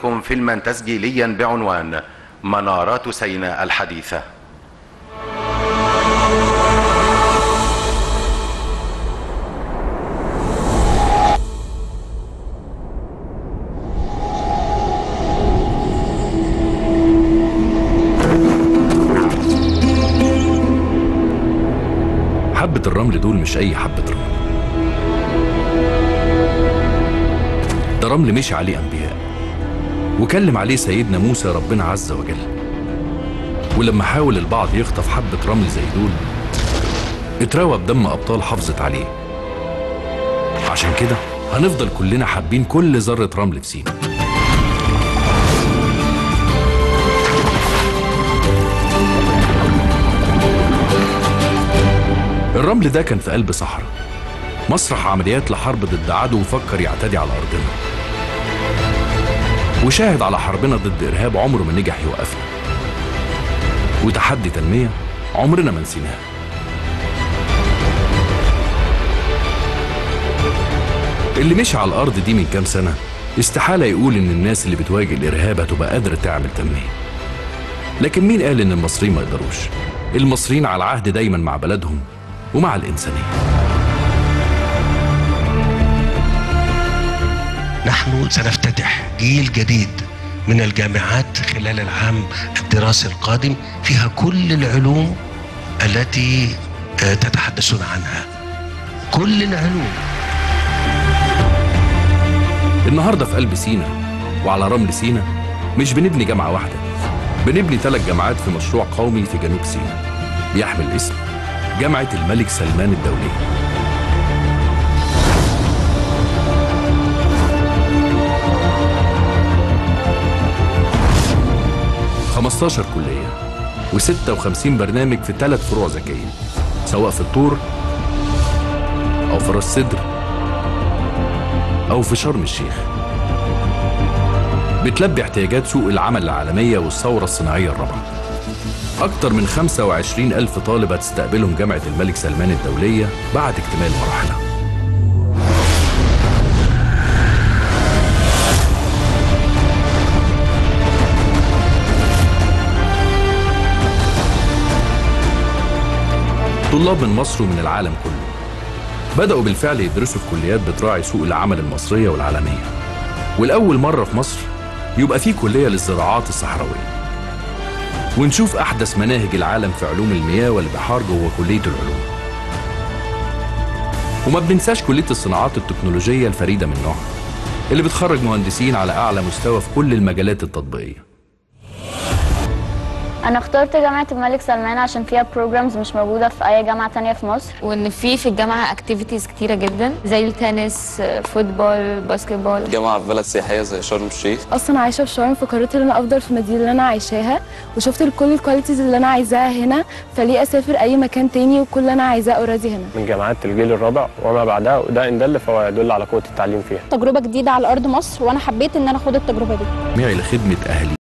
لكم فيلما تسجيليا بعنوان منارات سيناء الحديثة حبة الرمل دول مش أي حبة رمل ده رمل مشي عليه أنبياء وكلم عليه سيدنا موسى ربنا عز وجل ولما حاول البعض يخطف حبة رمل زي دول اتروى بدم أبطال حافظت عليه عشان كده هنفضل كلنا حابين كل ذرة رمل في سينا الرمل ده كان في قلب صحراء مسرح عمليات لحرب ضد عدو فكر يعتدي على أرضنا وشاهد على حربنا ضد إرهاب عمره ما نجح يوقفنا وتحدي تنمية عمرنا ما نسيناه اللي مشي على الأرض دي من كام سنة استحالة يقول إن الناس اللي بتواجه الإرهاب هتبقى قادرة تعمل تنمية لكن مين قال إن المصريين ما يقدروش المصريين على العهد دايما مع بلدهم ومع الإنسانية نحن سنفتتح جيل جديد من الجامعات خلال العام الدراسي القادم فيها كل العلوم التي آه، تتحدثون عنها كل العلوم النهاردة في قلب سينا وعلى رمل سينا مش بنبني جامعة واحدة بنبني ثلاث جامعات في مشروع قومي في جنوب سينا بيحمل اسم جامعة الملك سلمان الدولية 15 كلية و56 برنامج في ثلاث فروع ذكية سواء في الطور أو في راس سدر أو في شرم الشيخ بتلبي احتياجات سوق العمل العالمية والثورة الصناعية الرابعة أكثر من 25 ألف طالب هتستقبلهم جامعة الملك سلمان الدولية بعد اكتمال مراحلها طلاب من مصر ومن العالم كله بدأوا بالفعل يدرسوا في كليات بتراعي سوق العمل المصرية والعالمية والأول مرة في مصر يبقى في كلية للزراعات الصحراوية ونشوف أحدث مناهج العالم في علوم المياه والبحار جوه كلية العلوم وما بننساش كلية الصناعات التكنولوجية الفريدة من نوعها اللي بتخرج مهندسين على أعلى مستوى في كل المجالات التطبيقية انا اخترت جامعه الملك سلمان عشان فيها بروجرامز مش موجوده في اي جامعه تانية في مصر وان في في الجامعه اكتيفيتيز كتيره جدا زي التنس فوتبول باسكتبول جامعة في بلد سياحية زي شرم الشيخ اصلا عايشه في شرم فقررت ان انا افضل في المدينه اللي انا عايشاها وشفت كل الكواليتيز اللي انا عايزاها هنا فليه اسافر اي مكان تاني وكل اللي انا عايزاه اوريدي هنا من جامعات الجيل الرابع وما بعدها وده ان دل فهو يدل على قوه التعليم فيها تجربه جديده على ارض مصر وانا حبيت ان انا اخد التجربه دي جميع لخدمة أهلي